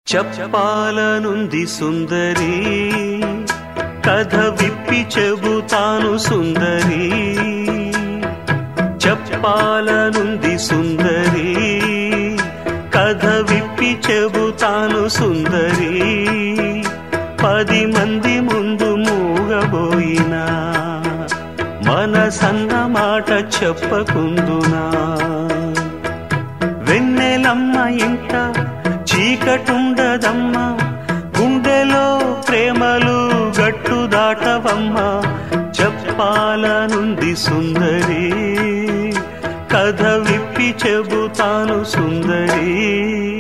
చెప్పాలనుంది సుందరి కథ విప్పి చెబుతాను సుందరి చెప్పాలనుంది సుందరి కథ విప్పి చెబుతాను సుందరి పది మంది ముందు మూగబోయినా మనసన్న మాట చెప్పకుందునా వెన్నెలమ్మ ఇంట చీకటుండదమ్మా గుండెలో ప్రేమలు గట్టు దాటవమ్మా చెప్పాలనుంది సుందరి కథ విప్పి చెబుతాను సుందరి